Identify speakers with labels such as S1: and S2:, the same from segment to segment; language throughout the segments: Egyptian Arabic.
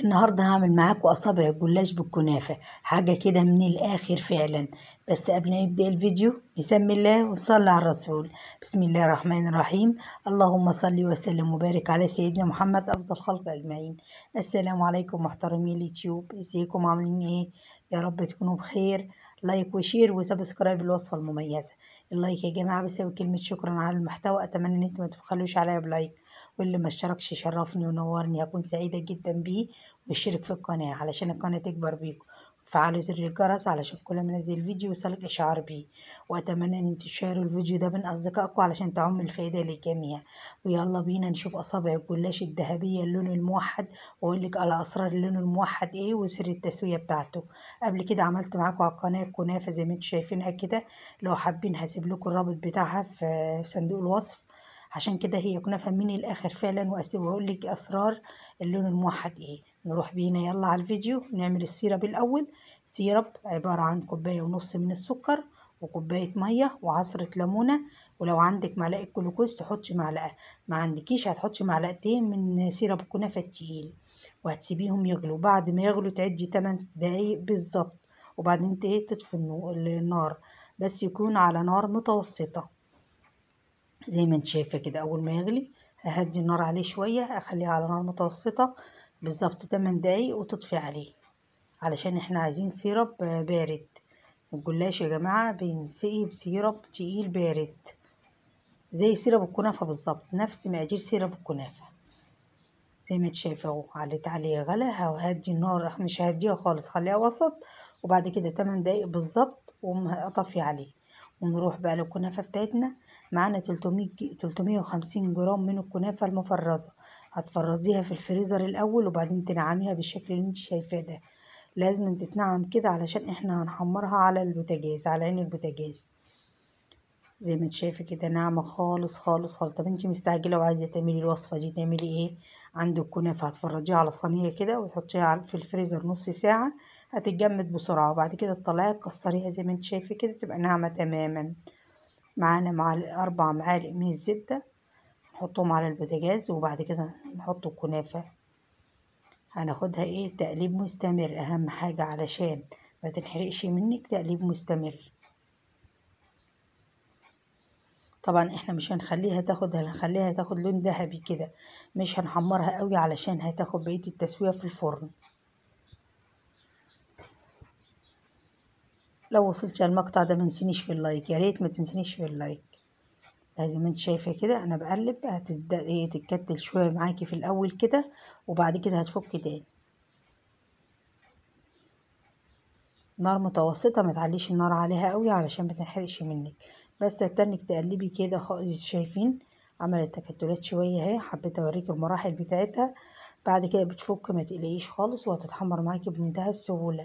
S1: النهاردة هعمل معاكم أصابع الجلاش بالكنافة حاجة كده من الآخر فعلا بس قبل ما نبدأ الفيديو نسمي الله ونصلي على الرسول بسم الله الرحمن الرحيم اللهم صل وسلم وبارك على سيدنا محمد أفضل خلق أجمعين السلام عليكم محترمين اليوتيوب ازيكم عاملين ايه يا رب تكونوا بخير لايك وشير وسبسكرايب الوصفة المميزة اللايك يا جماعة بيساوي كلمة شكرا على المحتوى أتمنى إن انتوا ما تبخلوش عليا بلايك واللي ما اشتركش يشرفني ونورني هكون سعيدة جدا بيه واشترك في القناة علشان القناة تكبر بيكم وفعلوا زر الجرس علشان كل ما انزل فيديو يوصلك اشعار بيه واتمنى ان انتوا تشاروا الفيديو ده بين اصدقائكم علشان تعم الفائدة للجميع ويلا بينا نشوف اصابع الجلاش الذهبية اللون الموحد واقول لك على اسرار اللون الموحد ايه وسر التسوية بتاعته قبل كده عملت معاكم على القناة كنافة زي ما انتوا شايفينها كده لو حابين هسيب لكم الرابط بتاعها في صندوق الوصف عشان كده هي كنافة من الآخر فعلا وأقول لك أسرار اللون الموحد إيه نروح بينا يلا على الفيديو نعمل السيرب الأول سيرب عبارة عن كوباية ونص من السكر وكوباية مية وعصرة ليمونة ولو عندك معلقة جلوكوز تحطي معلقة ما عندكيش هتحطي معلقتين من سيرب الكنافة التقيل وهتسيبيهم يغلوا بعد ما يغلوا تعدي 8 دقايق بالظبط وبعدين ايه تطفي النار بس يكون على نار متوسطة زي ما انت شايفه كده اول ما يغلي ههدي النار عليه شويه اخليه على نار متوسطه بالظبط 8 دقايق وتطفي عليه علشان احنا عايزين سيرب بارد الجلاش يا جماعه بينسقي بسيرب تقيل بارد زي سيرب الكنافه بالظبط نفس مقادير سيرب الكنافه زي ما انت شايفه اهو عليت عليه غلا وهدي النار مش هديها خالص خليها وسط وبعد كده 8 دقايق بالظبط واطفي عليه ونروح بقى للكنافة بتاعتنا معانا 300 350 جرام من الكنافة المفرزة هتفرزيها في الفريزر الأول وبعدين تنعميها بالشكل اللي انت شايفاه ده لازم تتنعم كده علشان احنا هنحمرها على البوتاجاز على عين البوتاجاز زي ما انت شايفه كده ناعمة خالص خالص خالص طب انت مستعجلة وعايزة تعملي الوصفة دي تعملي ايه عندك كنافة هتفرجيها على صينية كده وتحطيها في الفريزر نص ساعة هتتجمد بسرعة وبعد كده تطلعيها تكسريها زي ما انت شايفة كده تبقى ناعمة تماما معانا معلق أربع معالق من الزبدة نحطهم على البوتاجاز وبعد كده نحط الكنافة هناخدها ايه تقليب مستمر أهم حاجة علشان ما تنحرقش منك تقليب مستمر طبعا احنا مش هنخليها تاخد هنخليها تاخد لون ذهبي كده مش هنحمرها قوي علشان هتاخد بقية التسوية في الفرن لو وصلت المقطع ده منسينيش في اللايك يا ريت ما تنسينيش في اللايك زي ما انت شايفه كده انا بقلب هتبدا ايه تتكتل شويه معاكي في الاول كده وبعد كده هتفك تاني نار متوسطه ما تعليش النار عليها قوي علشان ما تنحرقش منك بس تتنك تقلبي كده خالص شايفين عملت تكتلات شويه اهي حبيت اوريك المراحل بتاعتها بعد كده بتفك ما تقلقيش خالص وهتتحمر معاكي بمنتهى السهوله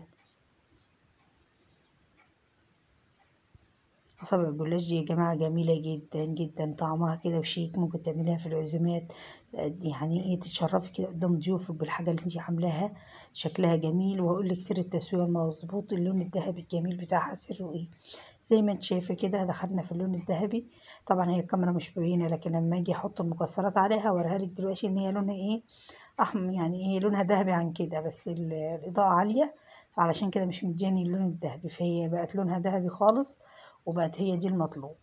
S1: أصابع الجلاش دي يا جماعة جميلة جدا جدا طعمها كده وشيك ممكن تعمليها في العزومات يعني ايه تتشرفي كده قدام ضيوفك بالحاجة اللي انتي عاملاها شكلها جميل وأقول لك سر التسوية المظبوط اللون الذهبي الجميل بتاعها سره ايه زي ما انت شايفة كده دخلنا في اللون الذهبي طبعا هي الكاميرا مش مبينة لكن لما اجي احط المكسرات عليها اوريها لك دلوقتي ان هي لونها ايه احمر يعني ايه لونها ذهبي عن كده بس الإضاءة عالية علشان كده مش مدياني اللون الذهبي فهي بقت لونها ذهبي خالص وبقت هي دي المطلوب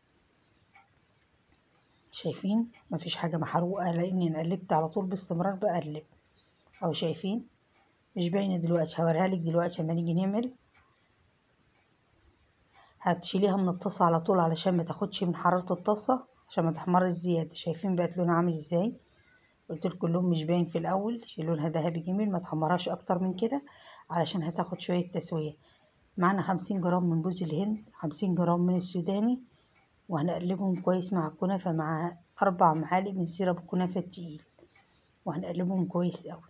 S1: شايفين مفيش حاجة محروقة لاني انا قلبت على طول باستمرار بقلب او شايفين مش باينة دلوقتي هوريها لك دلوقتي لما نيجي نعمل هتشيليها من الطاسة على طول علشان ما تاخدش من حرارة الطاسة عشان ما تحمرش زيادة شايفين بقت لونها عامل ازاي قلت لكم اللون مش باين في الاول لونها ذهبي جميل ما تحمرهاش اكتر من كده علشان هتاخد شوية تسوية معانا خمسين جرام من جوز الهند خمسين جرام من السوداني وهنقلبهم كويس مع الكنافة مع أربع معالق من سيرب الكنافة التقيل وهنقلبهم كويس أوي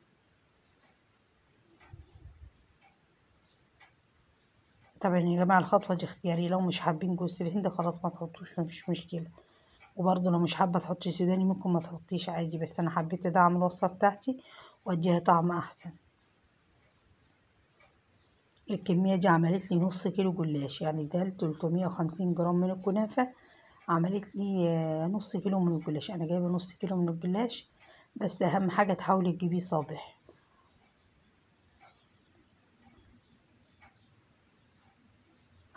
S1: طبعا يا جماعة الخطوة دي اختياري لو مش حابين جوز الهند خلاص ما تحطوش مفيش مشكلة وبرضه لو مش حابة تحطي سوداني ممكن ما تحطيش عادي بس أنا حبيت أدعم الوصفة بتاعتي وأديها طعم أحسن الكمية دي عملت لي نص كيلو جلاش يعني ده تلتمية وخمسين جرام من الكنافة عملت لي نص كيلو من الجلاش أنا جايبة نص كيلو من الجلاش بس أهم حاجة تحاولي تجيبيه صابح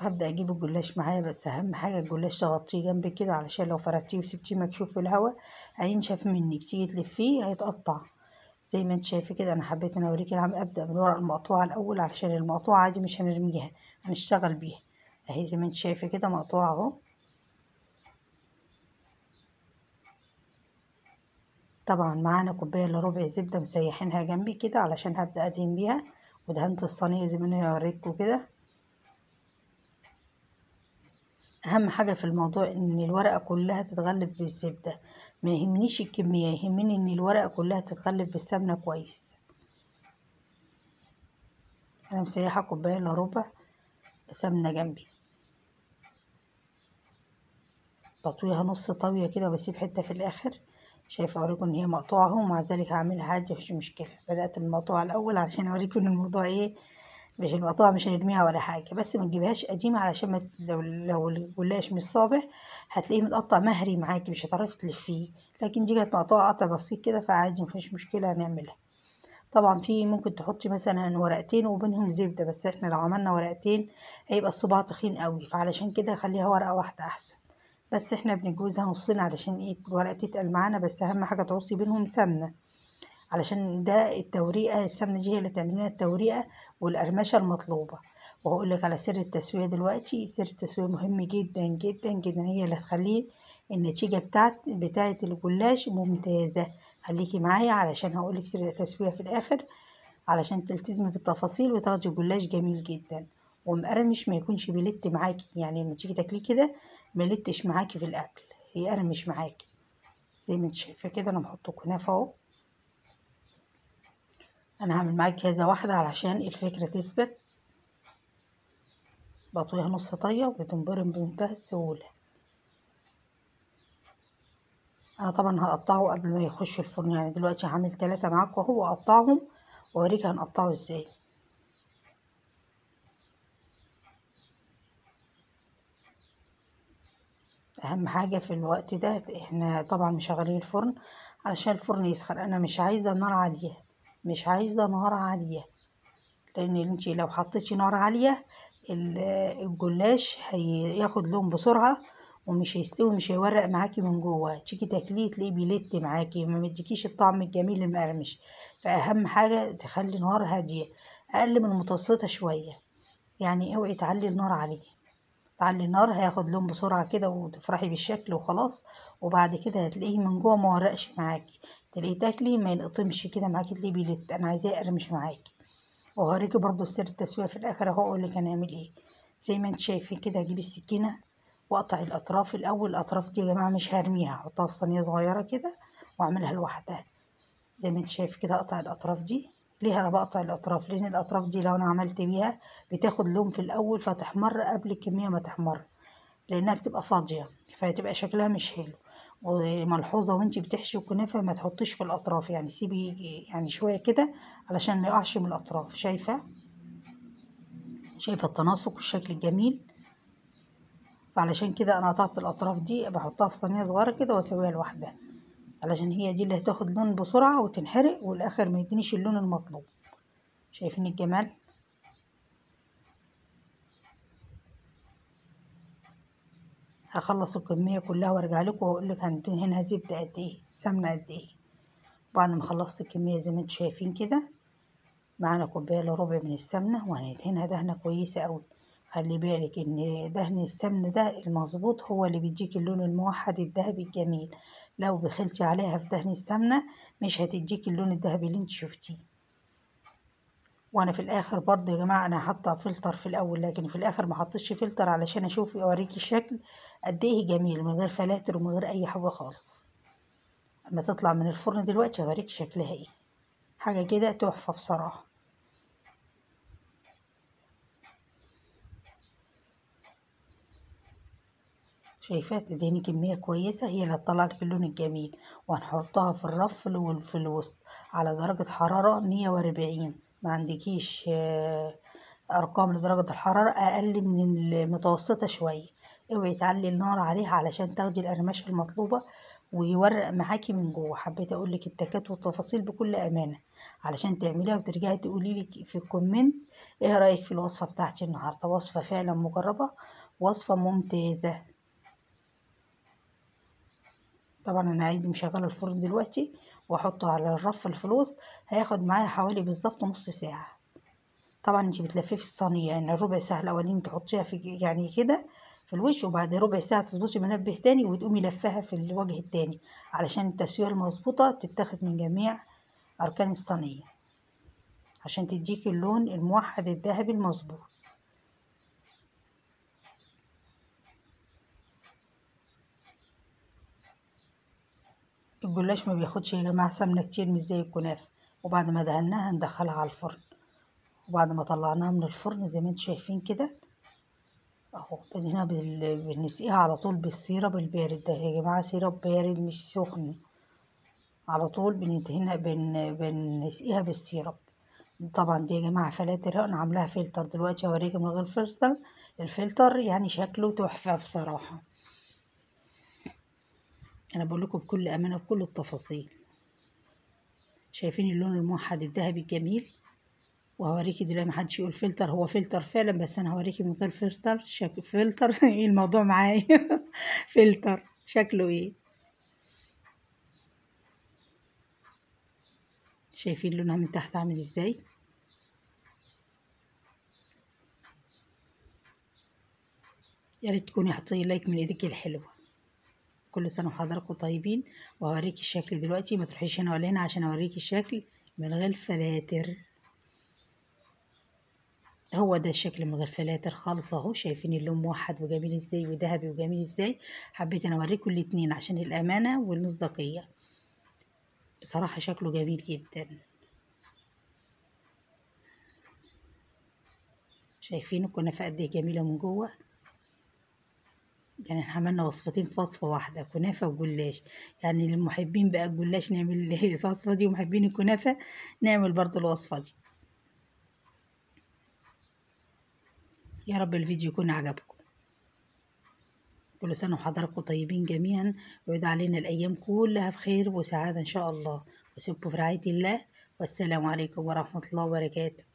S1: هبدأ أجيب الجلاش معايا بس أهم حاجة الجلاش تغطيه جنب كده علشان لو فردتيه وسبتيه مكشوف في الهواء هينشف منك تيجي تلفيه هيتقطع زي ما انت شايفة كده أنا حبيت أنا أوريكي العمل أبدأ من ورق المقطوعة الأول علشان المقطوعة عادي مش هنرميها هنشتغل بيها أهي زي ما انت شايفة كده مقطوعة أهو طبعا معانا كوباية إلا ربع زبدة مسيحينها جنبي كده علشان هبدأ أدهن بيها ودهنت الصينية زي ما أنا هوريكوا كده اهم حاجة في الموضوع ان الورقة كلها تتغلف بالزبدة ما يهمنيش الكمية يهمني ان الورقة كلها تتغلف بالسمنة كويس انا مسيحة كوباية الا ربع سمنة جنبي بطويها نص طاوية كده وبسيب حتة في الاخر شايفة اوريكم ان هي مقطوعة اهو ومع ذلك هعملها عادي مفيش مشكلة بدأت بالمقطوعة الاول علشان اوريكم ان الموضوع ايه مش المقطوعة مش هنرميها ولا حاجة بس ما تجيبهاش قديمة علشان ما لو لو الجلاش مش صابح هتلاقيه متقطع مهري معاكي مش هتعرفي تلفيه لكن دي كانت مقطوعة قطع بسيط كده فعادي مفيش مشكلة هنعملها طبعا في ممكن تحطي مثلا ورقتين وبينهم زبدة بس احنا لو عملنا ورقتين هيبقى الصباع تخين قوي فعلشان كده خليها ورقة واحدة احسن بس احنا بنجوزها نصين علشان ايه الورقة تتقل معانا بس اهم حاجة تعصي بينهم سمنة علشان ده التوريقة السمنة دي هي اللي تعمل لنا التوريقة والقرمشة المطلوبة وهقول لك على سر التسوية دلوقتي سر التسوية مهم جدا جدا جدا هي اللي هتخليه النتيجة بتاعت بتاعة الجلاش ممتازة خليكي معايا علشان هقول لك سر التسوية في الآخر علشان تلتزمي بالتفاصيل وتاخدي جلاش جميل جدا ومقرمش ما يكونش بيلت معاكي يعني لما تيجي تاكليه كده ميلتش معاكي في الأكل يقرمش معاكي زي ما انت شايفة كده انا بحطه كنافة اهو انا هعمل معاك كذا واحدة علشان الفكرة تثبت بطويها نص طية وبتنبرم بمنتهى السهولة انا طبعا هقطعه قبل ما يخش الفرن يعني دلوقتي هعمل ثلاثة معاكم اهو واقطعهم واوريك هنقطعه ازاي اهم حاجة في الوقت ده احنا طبعا مشغلين الفرن علشان الفرن يسخن انا مش عايزة نار عالية مش عايزة نار عالية لان انت لو حطيتي نار عالية الجلاش هياخد لون بسرعة ومش هيستوي مش هيورق معاكي من جوه تيجي تاكليه تلاقيه بيلت معاكي ما مديكيش الطعم الجميل المقرمش فاهم حاجة تخلي نار هادية اقل من المتوسطة شوية يعني اوعي تعلي النار عليه تعلي النار هياخد لون بسرعة كده وتفرحي بالشكل وخلاص وبعد كده هتلاقيه من جوه ما ورقش معاكي تلاقيه تاكلي ما ينقطمش كده معاكي تلاقيه بيلت انا عايزاه يقرمش معاكي وهوريكي برضو سر التسوية في الاخر اهو اقولك هنعمل ايه زي ما انت شايفين كده اجيب السكينة واقطع الاطراف الاول الاطراف دي يا جماعة مش هرميها احطها في صينية صغيرة كده واعملها لوحدها زي ما انت شايف كده اقطع الاطراف دي ليه انا بقطع الاطراف لان الاطراف دي لو انا عملت بيها بتاخد لون في الاول فتحمر قبل الكميه ما تحمر لانها بتبقى فاضيه فهتبقى شكلها مش حلو وملحوظه وانتي بتحشي الكنافه ما تحطيش في الاطراف يعني سيبي يعني شويه كده علشان ما يقعش من الاطراف شايفه شايفه التناسق والشكل الجميل فعلشان كده انا قطعت الاطراف دي بحطها في صينيه صغيره كده واسويها لوحدها علشان هي دي اللي هتاخد لون بسرعة وتنحرق والاخر ما يدينيش اللون المطلوب شايفين الجمال هخلص الكمية كلها وارجع لكم واقول لك هندهنها زبدة قد ايه سمنة قد ايه بعد ما خلصت الكمية زي ما انتم شايفين كده معانا كوباية الا ربع من السمنة وهندهنها دهنة كويسة اوي خلي بالك ان دهن السمن ده المظبوط هو اللي بيديك اللون الموحد الذهبي الجميل لو بخلتي عليها في دهن السمنة مش هتديك اللون الذهبي اللي انت شفتيه وانا في الاخر برضه يا جماعة انا حاطة فلتر في الاول لكن في الاخر ما حطيتش فلتر علشان اشوف اوريكي الشكل قد ايه جميل من غير فلاتر ومن غير اي حاجة خالص اما تطلع من الفرن دلوقتي هوريك شكلها ايه حاجة كده تحفة بصراحة شايفاه تدهني كمية كويسة هي اللي هتطلع لك اللون الجميل وهنحطها في الرف في الوسط على درجة حرارة مية وأربعين ما عندكيش أرقام لدرجة الحرارة أقل من المتوسطة شوية اوعي تعلي النار عليها علشان تاخدي القرمشة المطلوبة ويورق معاكي من جوه حبيت اقول لك التكات والتفاصيل بكل امانه علشان تعمليها وترجعي تقولي لي في الكومنت ايه رايك في الوصفه بتاعتي النهارده وصفه فعلا مجربه وصفه ممتازه طبعا انا عادي مشغله الفرن دلوقتي واحطه على الرف اللي في الوسط هياخد معايا حوالي بالظبط نص ساعه طبعا انت بتلفيه في الصينيه يعني الربع ساعه الاولين تحطيها في يعني كده في الوش وبعد ربع ساعه تظبطي منبه تاني وتقومي لفها في الوجه التاني علشان التسويه المظبوطه تتاخد من جميع اركان الصينيه عشان تديكي اللون الموحد الذهبي المظبوط الجلاش ما بياخدش يا جماعه سمنه كتير مش زي الكنافه وبعد ما دهناها ندخلها على الفرن وبعد ما طلعناها من الفرن زي ما انتم شايفين كده اهو بدينا بال... بنسقيها على طول بالسيرب البارد ده يا جماعه سيرب بارد مش سخن على طول بندهنها بن... بنسقيها بالسيرب طبعا دي يا جماعه فلاتر انا عاملاها فلتر دلوقتي هوريكم من غير فلتر الفلتر يعني شكله تحفه بصراحه انا بقول لكم بكل امانه بكل التفاصيل شايفين اللون الموحد الذهبي الجميل وهوريكي دلوقتي محدش يقول فلتر هو فلتر فعلا بس انا هوريكي من غير فلتر شك... فلتر ايه الموضوع معايا فلتر شكله ايه شايفين لونها من تحت عامل ازاي يا ريت تكوني حاطين لايك من ايديك الحلوه كل سنه وحضراتكم طيبين وهوريكي الشكل دلوقتي ما تروحيش هنا ولا هنا عشان اوريكي الشكل من غير فلاتر هو ده الشكل من غير فلاتر خالص اهو شايفين اللون موحد وجميل ازاي وذهبي وجميل ازاي حبيت انا اوريكم الاتنين عشان الامانه والمصداقيه بصراحه شكله جميل جدا شايفين الكنافه قد ايه جميله من جوه يعني احنا عملنا وصفتين في وصفه واحده كنافه وجلاش يعني للمحبين بقى الجلاش نعمل الوصفه دي ومحبين الكنافه نعمل برضو الوصفه دي يا رب الفيديو يكون عجبكم كل سنة وحضراتكم طيبين جميعا ويعود علينا الأيام كلها بخير وسعادة إن شاء الله وسيبكم في رعاية الله والسلام عليكم ورحمة الله وبركاته